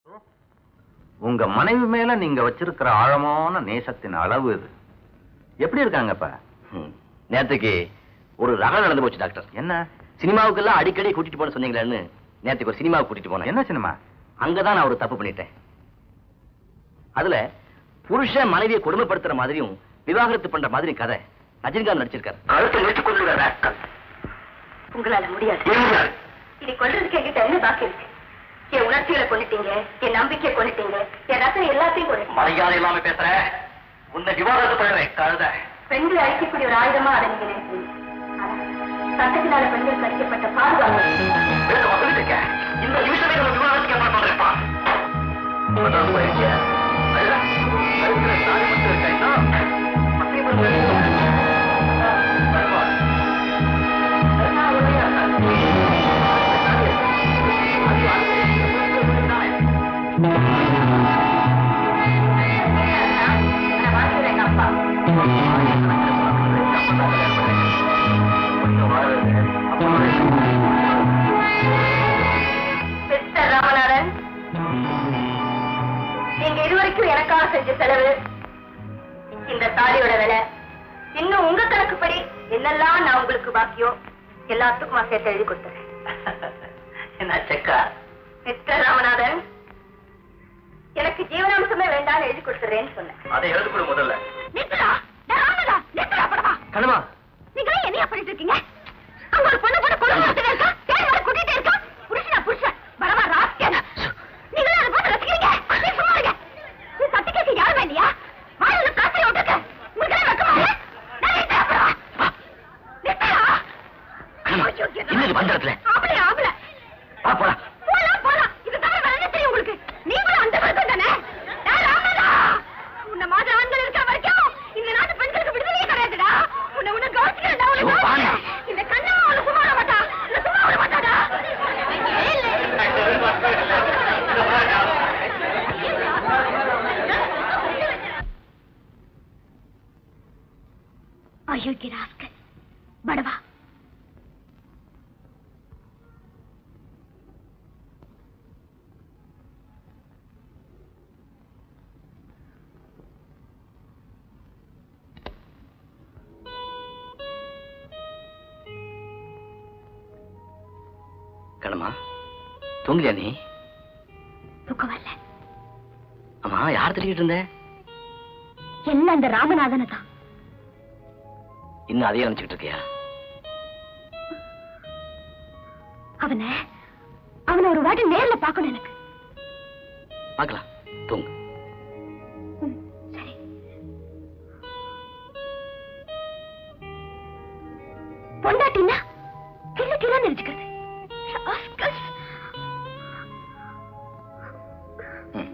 உங்க மனைவி மேல நீங்க வச்சிருக்கிற ஆழமான நேசத்தின் அளவு இது எப்படி இருக்காங்கப்பா ம். நேத்துக்கு ஒரு ரகம் நடந்து போச்சு டாக்டர் என்ன சினிமாவுக்கெல்லாம் அடிக்கடி கூட்டிட்டு போன சொன்னீங்களேன்னு நேத்துக்கு ஒரு சினிமாவுக்கு கூட்டிட்டு போனேன் என்ன சினிமா அங்கதான் நான் ஒரு தப்பு பண்ணிட்டேன் அதுல புருஷன் மனைவியை கொடுமைப்படுத்துற மாதிரியும் விவாகரத்து பண்ற மாதிரியும் கதை ரஜினிகாந்த் நடிச்சிருக்காரு கழுத்தை நெரிச்சு கொண்டு உங்களால முடியாது இனி கொல்றதுக்கு என்கிட்ட என்ன பாக்கி இருக்கு என் உணர்ச்சிகளை கொண்டுட்டீங்க என் நம்பிக்கையை கொண்டுட்டீங்க என் ரத்தம் எல்லாத்தையும் கொண்டு மரியாதை இல்லாம பேசுற உன்னை விவாகரத்து பண்றேன் கழுத பெண்களை அழிக்கக்கூடிய ஒரு ஆயுதமா அதை நீங்க நினைக்கிறீங்க ஆனா, சட்டத்தினால பெண்கள் கடிக்கப்பட்ட பாதுகாப்பு பேச வந்துட்டு இருக்க இந்த நிமிஷமே நம்ம விவாகரத்துக்கு ஏற்பாடு பண்றேன்ப்பா அதான் போயிருக்கிய. அதுதான். கழுத்துல தாலி மட்டும் இருக்கா இன்னும்? பத்தினி பொண்ணு இருக்கு. வருமா? அதெல்லாம் உண்மையா இருக்கா? அது அது தானே. நான் வாழ்க்கையில எங்க அப்பா மிஸ்டர் ராமநாதன் நீங்க இதுவரைக்கும் எனக்காக செஞ்ச செலவு இந்த தாலியோட விலை இன்னும் உங்க கணக்குப்படி என்னெல்லாம் நான் உங்களுக்கு பாக்கியோ எல்லாத்துக்கும் நான் சேர்த்து எழுதி கொடுத்துறேன் என்ன செக்கா மிஸ்டர் ராமநாதன் எனக்கு ஜீவனாம்சமே வேண்டாம்னு எழுதி கொடுத்துறேன்னு சொன்னேன் அதை எழுது கொடு முதல்ல நித்ரா ராமநாதா நித்ரா படமா கனமா நீங்க என்னையா பண்ணிட்டு இருக்கீங்க அங்க ஒரு பொண்ணு கூட கொலை நடத்திட்டு இருக்கா ஏன் வர கூட்டிட்டே இருக்கா புருஷனா புருஷன் பரவா ராஸ்கேனா நீங்க அதை பார்த்து ரசிக்கிறீங்க நீ சும்மா இருங்க நீ தட்டி கேட்க யாருமே இல்லையா வாயில காசை விட்டுருக்க உங்களுக்கு எல்லாம் வெக்கமா இல்ல? நான் நித்ரா படமா நித்ரா கனமா என்னது பண்றதுல ஆம்பளை ஆம்பளை வா போடா போலாம் போலாம் இது தவிர வேற என்ன தெரியும் உங்களுக்கு நீங்களும் அந்த வருஷம் தானே ஏய், ராமநாதா உன்னை மாதிரி ஆண்கள் இருக்கிற வரைக்கும் இந்த நாட்டு பெண்களுக்கு விடுதலையே கிடையாதுடா உன்னை உன்னை கவனிச்சுக்கிறேன்டா உன்னை ஐயோ, வாங்க. கவனிச்சுக்கிறேன். இந்த கண்ணா உன்னை சும்மா விட மாட்டா உன்னை சும்மா விட மாட்டாடா அயோக்கிய ராஸ்கல் படவா கனமா தூங்கலையா நீ தூக்கம் வரல ஆமா யார் திட்டிட்டு இருந்த என்ன அந்த ராமநாதனை தான் இன்னும் அதையே நினைச்சுக்கிட்டு இருக்கியா அவனை அவனை ஒரு வாட்டி நேர்ல பார்க்கணும் எனக்கு பார்க்கலாம் தூங்கு ம், சரி பொண்டாட்டின்னா கிள்ள கிள்ள நினைச்சுக்கிறது ராஸ்கல்ஸ். ம்.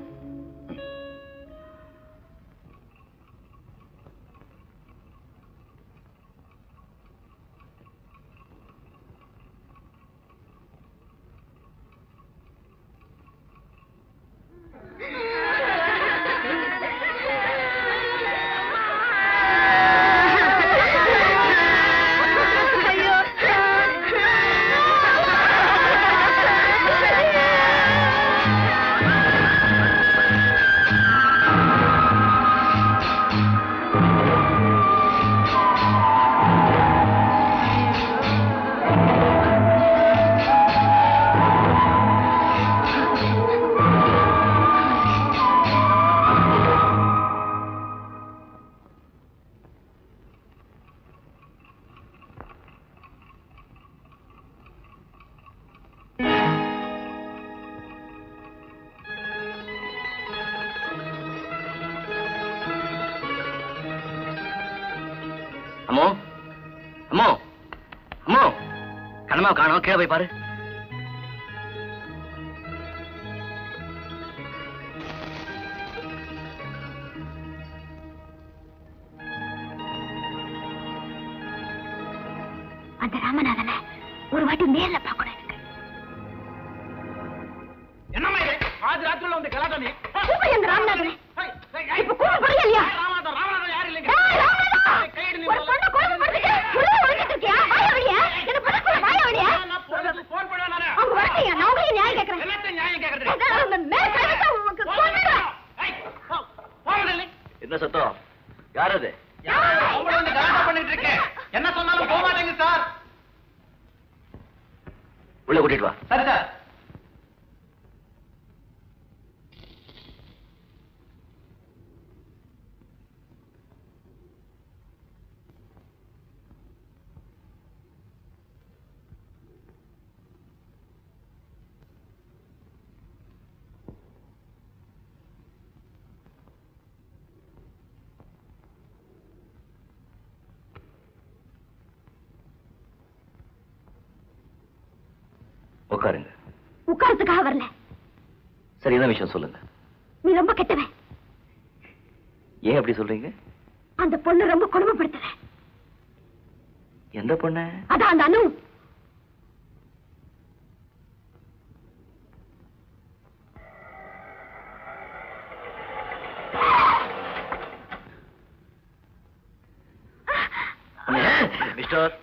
அம்மோ அம்மோ அம்மோ கனமா காணோம் கீழே போய் பாரு அந்த ராமநாதனை ஒரு வாட்டி நேர்ல பார்க்கணும் எனக்கு என்னம்மா இது பாதி ராத்திரில வந்து கலாட்டா நீ கூப்பிடு அந்த ராமநாதனை ஏய், ஏய், ஏய். இப்ப கூப்பிடுறியா இல்லையா ராமநாதன் ராமநாதன் யாரும் இல்லைங்க ஏய், ராமநாதா! ஏய், கையெடு நீ ஒரு பொண்ணை கொலை பண்ணிட்டு உள்ள ஒளிஞ்சிட்டு இருக்கியா? வாயா வெளிய? என்ன பண்ணக்கூட வாயா வெளிய? நான் போன் போன் பண்ணுவேன் நானு அவங்க வரட்டையா? நான் உங்களையும் நியாயம் கேட்கறேன். எல்லாத்தையும் நியாயம் கேக்குறது அதான் அவங்க மேல கை வச்சா என்ன சத்தம் யார் அது உங்களை வந்து கலாட்டா பண்ணிட்டு இருக்கேன் என்ன சொன்னாலும் போக மாட்டேங்க சார் உள்ள கூட்டிட்டு வா சரி சார் உட்காருங்க உட்காரத்துக்காக வரல சரி என்ன விஷயம் சொல்லுங்க நீ ரொம்ப கெட்டவன் ஏன் அப்படி சொல்றீங்க அந்த பொண்ணு ரொம்ப கொடுமைப்படுத்துற எந்த பொண்ணு அதான் அந்த அனு மிஸ்டர்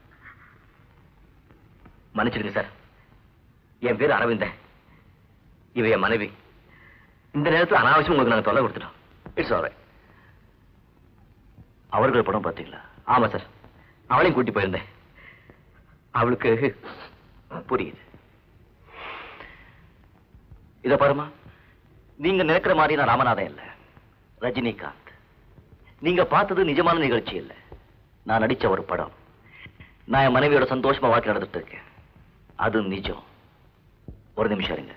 மன்னிச்சிடுங்க சார் என் பேர் அரவிந்தன் இவ என் மனைவி இந்த நேரத்தில் அனாவசியம் உங்களுக்கு நாங்கள் தொல்லை கொடுத்துட்டோம் இட்ஸ் ஆல் அவர்கள் படம் பார்த்தீங்களா ஆமா சார் அவளையும் கூட்டி போயிருந்தேன் அவளுக்கு புரியுது இத பாருமா நீங்க நினைக்கிற மாதிரி நான் ராமநாதன் இல்ல ரஜினிகாந்த் நீங்க பார்த்தது நிஜமான நிகழ்ச்சி இல்ல நான் நடிச்ச ஒரு படம் நான் என் மனைவியோட சந்தோஷமா வாழ்க்கை நடந்துட்டு இருக்கேன் அது நிஜம் ஒரு நிமிஷம் இருங்க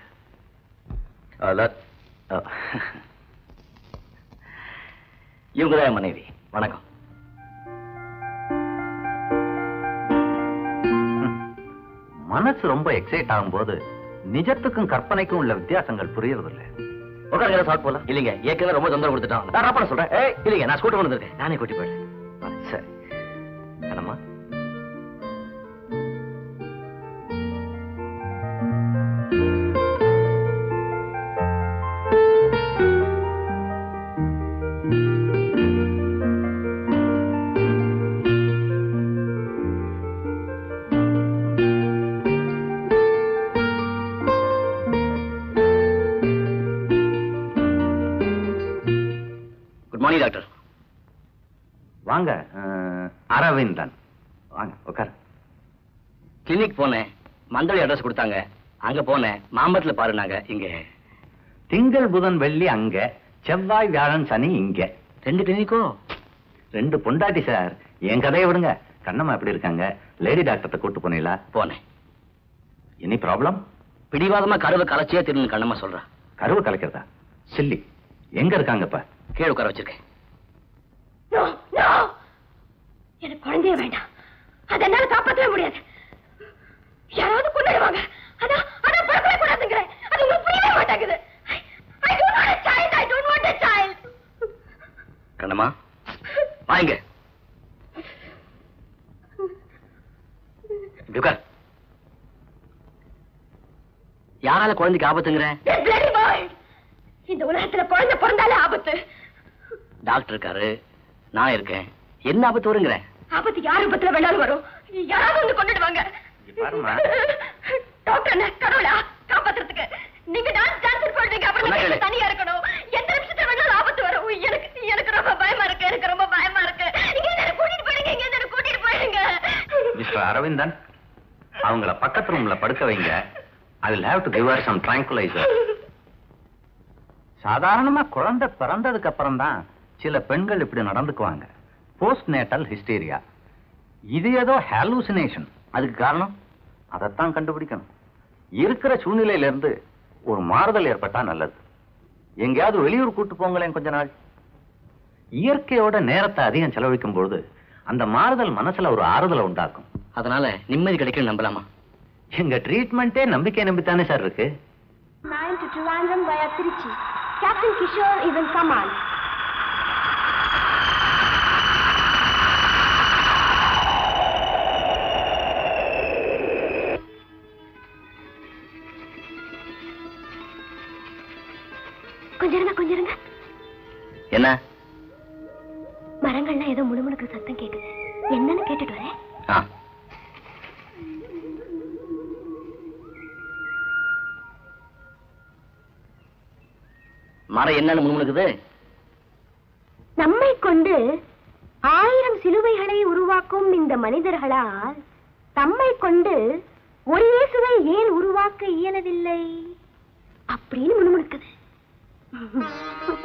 இவங்க தான் என் மனைவி வணக்கம் மனசு ரொம்ப எக்ஸைட் ஆகும்போது நிஜத்துக்கும் கற்பனைக்கும் உள்ள வித்தியாசங்கள் புரியறதில்ல உட்காருங்க சாப்பிட்டு போலாம் இல்லைங்க ஏற்கனவே ரொம்ப தொந்தரவு கொடுத்துட்டான் நான் ராப்பட சொல்றேன் ஏய் இல்லைங்க நான் ஸ்கூட்டர் வந்திருக்கேன் நானே கூட்டி போயிடுறேன் ஆ, சரி என்னம்மா குட் மார்னிங் டாக்டர் வாங்க அஹ், அரவிந்தன் வாங்க உட்கார் கிளினிக் போனேன் மந்தளி அட்ரஸ் கொடுத்தாங்க அங்க போனேன் மாம்பழத்துல பாருனாங்க இங்க திங்கள் புதன் வெள்ளி அங்க செவ்வாய் வியாழன் சனி இங்க ரெண்டு கிளினிக்கோ ரெண்டு பொண்டாட்டி சார் என் கதையை விடுங்க கண்ணம்மா எப்படி இருக்காங்க லேடி டாக்டர்கிட்ட கூட்டு போனீங்களா போனேன் எனி ப்ராப்ளம் பிடிவாதமா கருவை கலைச்சியே திருன்னு கண்ணம்மா சொல்றா கருவு கலைக்கிறதா சில்லி எங்க இருக்காங்க இப்ப கீழே உட்கார வச்சிருக்கேன் No, no. எனக்கு குழந்தைய வேண்டாம் அதை என்னால காப்பாற்றவே முடியாது யாராவது கொண்டுடுவாங்க அதான் அதான் பிறக்கவே கூடாதுங்கிறேன் அது உங்களுக்கு புரியவே மாட்டேங்குது I don't want a child. I don't want a child. Kannamma வாங்க இப்படி உட்கார் யாரால குழந்தைக்கு ஆபத்துங்கிறேன் This bloody world. இந்த உலகத்துல குழந்தை பிறந்தாலே ஆபத்து டாக்டர் இருக்காரு நான் இருக்கேன் என்ன ஆபத்து வருங்கிறேன் ஆபத்து யார் விபத்துல வேணாலும் வரும் யாராவது வந்து கொண்டுடுவாங்க இங்க பாரும்மா. டாக்டர் என்ன கடவுளா காப்பாத்துறதுக்கு நீங்க டான்ஸ் டான்ஸ் சொல்றீங்க அப்புறம் சொன்னா நீங்க கேளு. தனியா இருக்கணும் எந்த நிமிஷத்துல வேணாலும் ஆபத்து வரும் எனக்கு எனக்கு ரொம்ப பயமா இருக்கு எனக்கு ரொம்ப பயமா இருக்கு இங்க என்ன கூட்டிட்டு போயிடுங்க இங்க என்ன கூட்டிட்டு போயிடுங்க மிஸ்டர் அரவிந்தன் அவங்கள பக்கத்து ரூம்ல படுக்க வைங்க I will have to give her some tranquilliser சாதாரணமா குழந்தை பிறந்ததுக்கு அப்புறம் தான் சில பெண்கள் இப்படி நடந்துக்குவாங்க போஸ்ட் நேட்டல் ஹிஸ்டீரியா இது ஏதோ ஹாலூசினேஷன் அதுக்கு காரணம் அதைத்தான் கண்டுபிடிக்கணும் இருக்கிற சூழ்நிலையில இருந்து ஒரு மாறுதல் ஏற்பட்டா நல்லது எங்கேயாவது வெளியூர் கூட்டு போங்களேன் கொஞ்ச நாள் இயற்கையோட நேரத்தை அதிகம் செலவழிக்கும் பொழுது அந்த மாறுதல் மனசுல ஒரு ஆறுதலை உண்டாக்கும் அதனால நிம்மதி கிடைக்கும் நம்பலாமா எங்க ட்ரீட்மெண்ட்டே நம்பிக்கை நம்பித்தானே சார் இருக்கு Nine to Trivandrum via Trichy. Captain Kishore is in command. கொஞ்சம் இருங்க கொஞ்சம் இருங்க என்ன மரங்கள்லாம் ஏதோ முணுமுணுக்கு சத்தம் கேக்குது என்னன்னு கேட்டுட்டு வரேன் ஆ மரம் என்னன்னு முணுமுணுக்குது நம்மை கொண்டு ஆயிரம் சிலுவைகளை உருவாக்கும் இந்த மனிதர்களால் தம்மை கொண்டு ஒரு இயேசுவை ஏன் உருவாக்க இயலவில்லை அப்படின்னு முணுமுணுக்குது